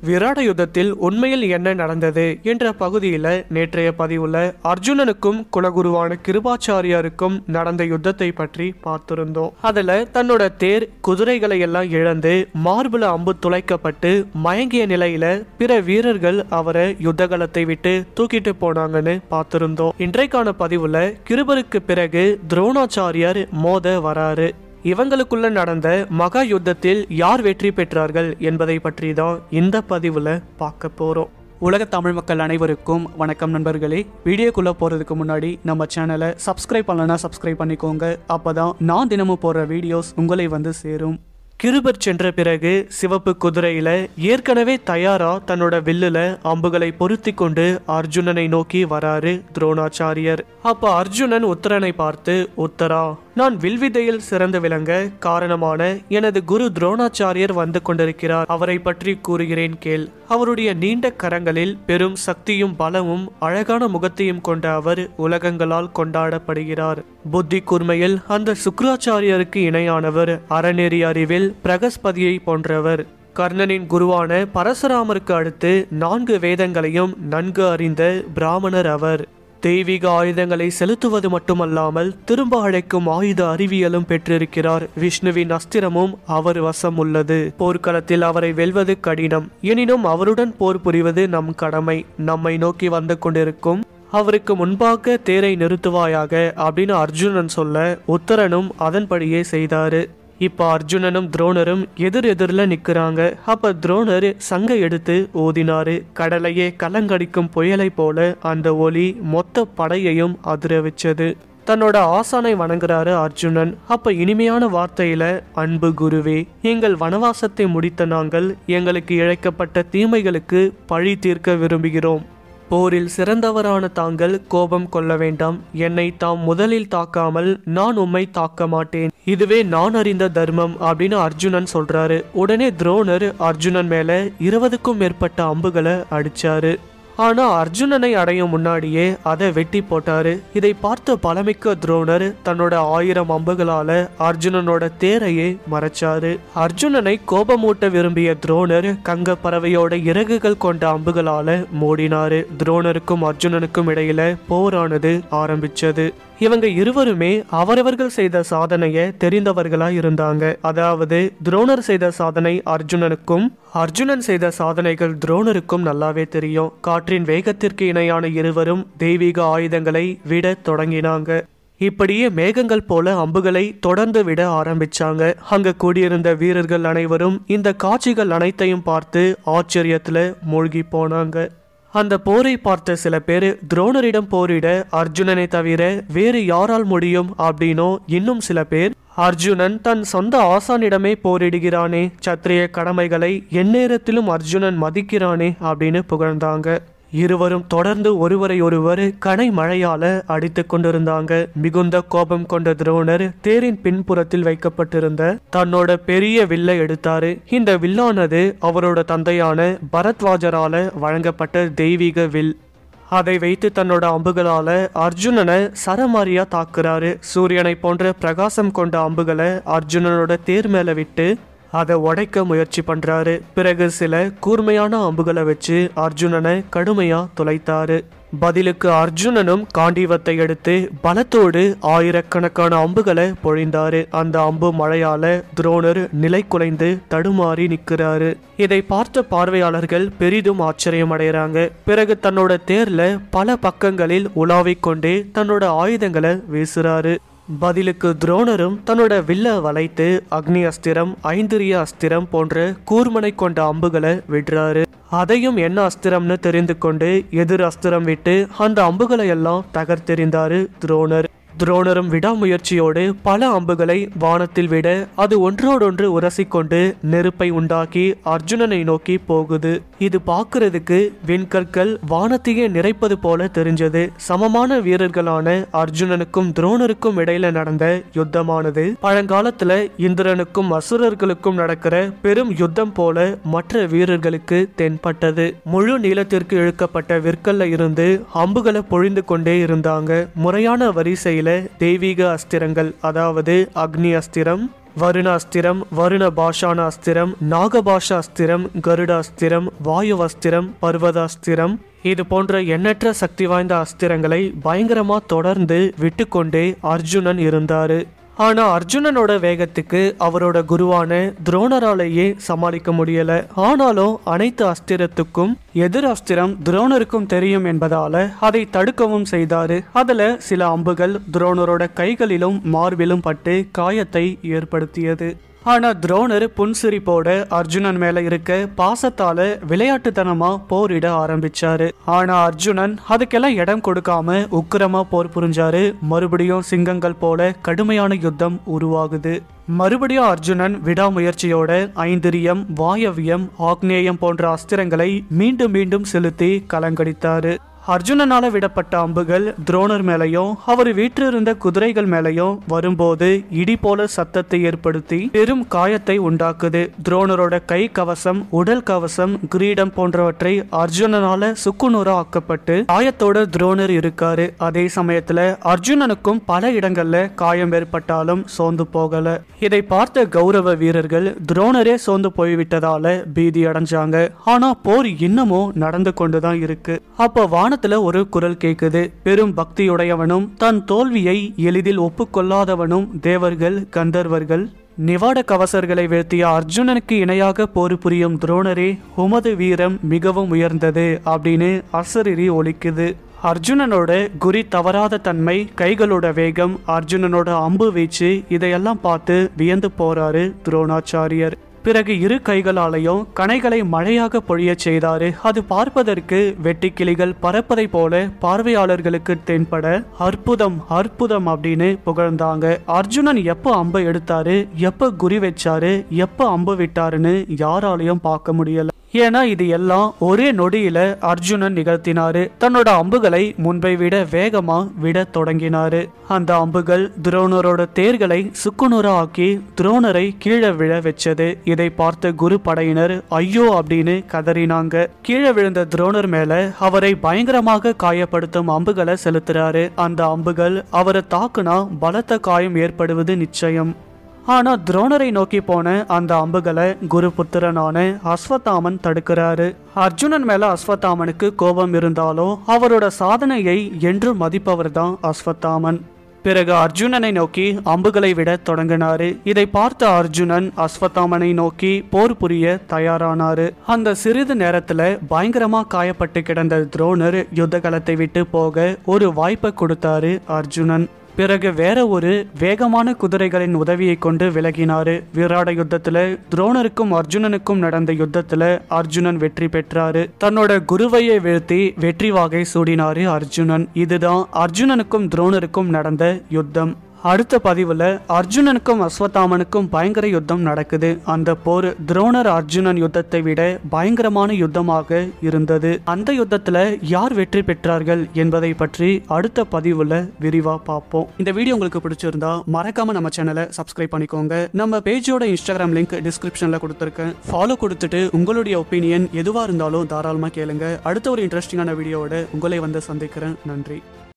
விராட யுத்தத்தில் உண்மையில் என்ன நடந்தது என்ற பகுதியில் நேற்றைய பதிவுல அர்ஜுனனுக்கும் குலகுருவான கிருபாச்சாரியாருக்கும் நடந்த யுத்தத்தை பற்றி பார்த்திருந்தோம் அதுல தன்னோட தேர் குதிரைகளை எல்லாம் இழந்து மார்புல அம்பு துளைக்கப்பட்டு மயங்கிய நிலையில பிற வீரர்கள் அவரை யுத்தகலத்தை விட்டு தூக்கிட்டு போனாங்கன்னு பார்த்திருந்தோம் இன்றைக்கான பதிவுல கிருபருக்கு பிறகு துரோணாச்சாரியார் மோத வராரு இவங்களுக்குள்ள நடந்த மகா யுத்தத்தில் யார் வெற்றி பெற்றார்கள் என்பதை பற்றி தான் இந்த பதிவுல பார்க்க போறோம் உலக தமிழ் மக்கள் அனைவருக்கும் வணக்கம் நண்பர்களே வீடியோக்குள்ளே போகிறதுக்கு முன்னாடி நம்ம சேனலை சப்ஸ்கிரைப் பண்ணலனா சப்ஸ்கிரைப் பண்ணிக்கோங்க அப்போ தான் நான் தினமும் போடுற வீடியோஸ் உங்களை வந்து சேரும் கிருபர் சென்ற பிறகு சிவப்பு குதிரையில ஏற்கனவே தயாரா தன்னோட வில்லுல அம்புகளை பொருத்தி கொண்டு அர்ஜுனனை நோக்கி வராரு துரோணாச்சாரியர் அப்ப அர்ஜுனன் உத்தரனை பார்த்து உத்தரா நான் வில்வித்தையில் சிறந்து விளங்க காரணமான எனது குரு துரோணாச்சாரியர் வந்து கொண்டிருக்கிறார் அவரை பற்றி கூறுகிறேன் கேள் அவருடைய நீண்ட கரங்களில் பெரும் சக்தியும் பலமும் அழகான முகத்தையும் கொண்ட அவர் உலகங்களால் கொண்டாடப்படுகிறார் புத்தி கூர்மையில் அந்த சுக்ராச்சாரியருக்கு இணையானவர் அறநெறி அறிவில் பிரகஸ்பதியை போன்றவர் கர்ணனின் குருவான பரசுராமருக்கு அடுத்து நான்கு வேதங்களையும் நன்கு அறிந்த பிராமணர் அவர் தெய்வீக ஆயுதங்களை செலுத்துவது மட்டுமல்லாமல் திரும்ப அழைக்கும் ஆயுத அறிவியலும் பெற்றிருக்கிறார் விஷ்ணுவின் அஸ்திரமும் அவர் வசம் உள்ளது போர்க்களத்தில் அவரை வெல்வது கடினம் எனினும் அவருடன் போர் புரிவது நம் கடமை நம்மை நோக்கி வந்து கொண்டிருக்கும் அவருக்கு முன்பாக தேரை நிறுத்துவாயாக அப்படின்னு அர்ஜுனன் சொல்ல உத்தரனும் அதன்படியே செய்தாரு இப்ப அர்ஜுனனும் துரோணரும் எதிர் எதிரில் நிக்கிறாங்க அப்ப துரோணர் சங்க எடுத்து ஓதினாரு கடலையே கலங்கடிக்கும் புயலை போல அந்த ஒலி மொத்த படையையும் அதிர வச்சது தன்னோட ஆசானை வணங்குறாரு அர்ஜுனன் அப்ப இனிமையான வார்த்தையில அன்பு குருவே எங்கள் வனவாசத்தை முடித்த நாங்கள் எங்களுக்கு இழைக்கப்பட்ட தீமைகளுக்கு பழி தீர்க்க விரும்புகிறோம் போரில் சிறந்தவரான தாங்கள் கோபம் கொள்ள வேண்டாம் என்னை தாம் முதலில் தாக்காமல் நான் உம்மை தாக்க மாட்டேன் இதுவே நான் அறிந்த தர்மம் அப்படின்னு அர்ஜுனன் சொல்றாரு உடனே துரோணர் அர்ஜுனன் மேல இருபதுக்கும் மேற்பட்ட அம்புகளை அடிச்சாரு ஆனா அர்ஜுனனை அடையும் முன்னாடியே அதை வெட்டி போட்டாரு இதை பார்த்த பலமிக்க துரோணர் தன்னோட ஆயிரம் அம்புகளால அர்ஜுனனோட தேரையே மறைச்சாரு அர்ஜுனனை கோபமூட்ட விரும்பிய துரோணர் கங்க பறவையோட இறகுகள் கொண்ட அம்புகளால மூடினாரு துரோணருக்கும் அர்ஜுனனுக்கும் இடையில போரானது ஆரம்பிச்சது இவங்க இருவருமே அவரவர்கள் செய்த சாதனைய தெரிந்தவர்களா இருந்தாங்க அதாவது துரோணர் செய்த சாதனை அர்ஜுனனுக்கும் அர்ஜுனன் செய்த சாதனைகள் துரோணருக்கும் நல்லாவே தெரியும் காற்றின் வேகத்திற்கு இணையான இருவரும் தெய்வீக ஆயுதங்களை விட தொடங்கினாங்க இப்படியே மேகங்கள் போல அம்புகளை தொடர்ந்து விட ஆரம்பிச்சாங்க அங்க கூடியிருந்த வீரர்கள் அனைவரும் இந்த காட்சிகள் அனைத்தையும் பார்த்து ஆச்சரியத்துல மூழ்கி போனாங்க அந்த போரை பார்த்த சில பேர் துரோணரிடம் போரிட அர்ஜுனனை தவிர வேறு யாரால் முடியும் அப்படின்னோ இன்னும் சில பேர் அர்ஜுனன் தன் சொந்த ஆசானிடமே போரிடுகிறானே சத்திரிய கடமைகளை எந்நேரத்திலும் அர்ஜுனன் மதிக்கிறானே அப்படின்னு புகழ்ந்தாங்க இருவரும் தொடர்ந்து ஒருவரை ஒருவர் கனை மழையால அடித்து கொண்டிருந்தாங்க மிகுந்த கோபம் கொண்ட துரோணர் தேரின் பின்புறத்தில் வைக்கப்பட்டிருந்த தன்னோட பெரிய வில்லை எடுத்தாரு இந்த வில்லானது அவரோட தந்தையான பரத்வாஜரால வழங்கப்பட்ட தெய்வீக வில் அதை வைத்து தன்னோட அம்புகளால அர்ஜுனனை சரமாரியா தாக்குறாரு சூரியனை போன்ற பிரகாசம் கொண்ட அம்புகளை அர்ஜுனனோட தேர் மேல விட்டு அதை உடைக்க முயற்சி பண்றாரு பிறகு சில கூர்மையான அம்புகளை வச்சு அர்ஜுனனை கடுமையா துளைத்தாரு பதிலுக்கு அர்ஜுனனும் காண்டீவத்தை எடுத்து பலத்தோடு ஆயிரக்கணக்கான அம்புகளை பொழிந்தாரு அந்த அம்பு மழையால துரோணர் நிலை குலைந்து தடுமாறி நிற்கிறாரு இதை பார்த்த பார்வையாளர்கள் பெரிதும் ஆச்சரியம் அடைகிறாங்க பிறகு தன்னோட தேர்ல பல பக்கங்களில் உலாவிக் கொண்டே தன்னோட ஆயுதங்களை வீசுறாரு பதிலுக்கு துரோணரும் தன்னோட வில்ல வளைத்து அக்னி அஸ்திரம் ஐந்திரிய அஸ்திரம் போன்ற கூர்மனை கொண்ட அம்புகளை விடுறாரு அதையும் என்ன அஸ்திரம்னு தெரிந்து கொண்டு எதிர் அஸ்திரம் விட்டு அந்த அம்புகளை எல்லாம் தகர்த்தெறிந்தாரு துரோணர் துரோணரும் விடாமுயற்சியோடு பல அம்புகளை வானத்தில் விட அது ஒன்றோடொன்று உரசிக்கொண்டு நெருப்பை உண்டாக்கி அர்ஜுனனை நோக்கி போகுது இது பார்க்கிறதுக்கு விண்கற்கள் வானத்தையே நிறைப்பது போல தெரிஞ்சது சமமான வீரர்களான அர்ஜுனனுக்கும் துரோணருக்கும் இடையில நடந்த யுத்தமானது பழங்காலத்துல இந்திரனுக்கும் அசுரர்களுக்கும் நடக்கிற பெரும் யுத்தம் போல மற்ற வீரர்களுக்கு தென்பட்டது முழு நீளத்திற்கு இழுக்கப்பட்ட விற்கல்ல இருந்து அம்புகளை பொழிந்து கொண்டே இருந்தாங்க முறையான வரிசையில தெய்வீக அஸ்திரங்கள் அதாவது அக்னி அஸ்திரம் வருணாஸ்திரம் வருண பாஷானாஸ்திரம் நாகபாஷாஸ்திரம் கருடாஸ்திரம் வாயுவஸ்திரம் பர்வதாஸ்திரம் இது போன்ற எண்ணற்ற சக்தி வாய்ந்த அஸ்திரங்களை பயங்கரமா தொடர்ந்து விட்டுக்கொண்டே அர்ஜுனன் இருந்தாரு ஆனா அர்ஜுனனோட வேகத்துக்கு அவரோட குருவான துரோணராலேயே சமாளிக்க முடியல ஆனாலும் அனைத்து அஸ்திரத்துக்கும் எதிர் அஸ்திரம் துரோணருக்கும் தெரியும் என்பதால அதை தடுக்கவும் செய்தாரு அதுல சில அம்புகள் துரோணரோட கைகளிலும் மார்பிலும் பட்டு காயத்தை ஏற்படுத்தியது ஆனா துரோணர் புன்சிரிப்போட அர்ஜுனன் மேல இருக்க பாசத்தால விளையாட்டுத்தனமா போரிட ஆரம்பிச்சாரு ஆனா அர்ஜுனன் அதுக்கெல்லாம் இடம் கொடுக்காம உக்கிரமா போர் புரிஞ்சாரு மறுபடியும் சிங்கங்கள் போல கடுமையான யுத்தம் உருவாகுது மறுபடியும் அர்ஜுனன் விடாமுயற்சியோட ஐந்திரியம் வாயவியம் ஆக்னேயம் போன்ற அஸ்திரங்களை மீண்டும் மீண்டும் செலுத்தி கலங்கடித்தாரு அர்ஜுனனால விடப்பட்ட அம்புகள் துரோணர் மேலையும் அவர் வீற்றிருந்த குதிரைகள் மேலையும் வரும்போது இடி போல சத்தத்தை ஏற்படுத்தி பெரும் காயத்தை உண்டாக்குது துரோணரோட கை கவசம் உடல் கவசம் கிரீடம் போன்றவற்றை அர்ஜுனனால சுக்குநூறா ஆக்கப்பட்டு காயத்தோட துரோணர் இருக்காரு அதே சமயத்துல அர்ஜுனனுக்கும் பல இடங்கள்ல காயம் ஏற்பட்டாலும் சோர்ந்து போகல இதை பார்த்த கௌரவ வீரர்கள் துரோணரே சோர்ந்து போய்விட்டதால பீதி அடைஞ்சாங்க ஆனா போர் இன்னமும் நடந்து கொண்டுதான் இருக்கு அப்ப வானத்துல ஒரு குரல் கேக்குது பெரும் பக்தியுடையவனும் தன் தோல்வியை எளிதில் ஒப்புக்கொள்ளாதவனும் தேவர்கள் கந்தர்வர்கள் நிவாட கவசர்களை வீழ்த்திய அர்ஜுனனுக்கு இணையாக போர் புரியும் துரோணரே உமது வீரம் மிகவும் உயர்ந்தது அப்படின்னு அசரிரி ஒலிக்குது அர்ஜுனனோட குறி தவறாத தன்மை கைகளோட வேகம் அர்ஜுனனோட அம்பு வீச்சு இதையெல்லாம் பார்த்து வியந்து போறாரு துரோணாச்சாரியர் பிறகு இரு கைகளாலையும் கணைகளை மழையாக பொழியச் செய்தாரு அது பார்ப்பதற்கு வெட்டுக்கிளிகள் பறப்பதை போல பார்வையாளர்களுக்கு தென்பட அற்புதம் அற்புதம் அப்படின்னு புகழ்ந்தாங்க அர்ஜுனன் எப்போ அம்பை எடுத்தாரு எப்ப குறி வச்சாரு எப்ப அம்பு விட்டாருன்னு யாராலையும் பார்க்க முடியல ஏன்னா இது எல்லாம் ஒரே நொடியில அர்ஜுனன் நிகழ்த்தினாரு தன்னோட அம்புகளை முன்பை விட வேகமா விட தொடங்கினாரு அந்த அம்புகள் துரோணரோட தேர்களை சுக்குநூறா ஆக்கி துரோணரை கீழே விழ வச்சது இதை பார்த்த குரு படையினர் ஐயோ அப்படின்னு கதறினாங்க கீழே விழுந்த துரோணர் மேல அவரை பயங்கரமாக காயப்படுத்தும் அம்புகளை செலுத்துறாரு அந்த அம்புகள் அவரை தாக்குனா பலத்த காயம் ஏற்படுவது நிச்சயம் ஆனா துரோணரை நோக்கி போன அந்த அம்புகளை குரு புத்திரனான அஸ்வத்தாமன் தடுக்கிறாரு அர்ஜுனன் மேல அஸ்வத்தாமனுக்கு கோபம் இருந்தாலும் அவரோட சாதனையை என்று மதிப்பவர் தான் அஸ்வத்தாமன் பிறகு அர்ஜுனனை நோக்கி அம்புகளை விட தொடங்கினாரு இதை பார்த்த அர்ஜுனன் அஸ்வத்தாமனை நோக்கி போர் புரிய தயாரானாரு அந்த சிறிது நேரத்துல பயங்கரமா காயப்பட்டு கிடந்த துரோணர் யுத்த களத்தை விட்டு போக ஒரு வாய்ப்பை கொடுத்தாரு அர்ஜுனன் பிறகு வேற ஒரு வேகமான குதிரைகளின் உதவியை கொண்டு விலகினாரு விராட யுத்தத்துல துரோணருக்கும் அர்ஜுனனுக்கும் நடந்த யுத்தத்துல அர்ஜுனன் வெற்றி பெற்றாரு தன்னோட குருவையை வீழ்த்தி வெற்றி வாகை சூடினாரு அர்ஜுனன் இதுதான் அர்ஜுனனுக்கும் துரோணருக்கும் நடந்த யுத்தம் அடுத்த பதிவுல அர்ஜுனனுக்கும் அஸ்வத்தாமனுக்கும் பயங்கர யுத்தம் நடக்குது அந்த போர் துரோணர் அர்ஜுனன் யுத்தத்தை விட பயங்கரமான யுத்தமாக இருந்தது அந்த யுத்தத்துல யார் வெற்றி பெற்றார்கள் என்பதை பற்றி அடுத்த பதிவுல விரிவா பார்ப்போம் இந்த வீடியோ உங்களுக்கு பிடிச்சிருந்தா மறக்காம நம்ம சேனலை சப்ஸ்கிரைப் பண்ணிக்கோங்க நம்ம பேஜோட இன்ஸ்டாகிராம் லிங்க் டிஸ்கிரிப்ஷன்ல கொடுத்துருக்கேன் ஃபாலோ கொடுத்துட்டு உங்களுடைய ஒப்பீனியன் எதுவா இருந்தாலும் தாராளமா கேளுங்க அடுத்த ஒரு இன்ட்ரெஸ்டிங்கான வீடியோவோட உங்களை வந்து சந்திக்கிறேன் நன்றி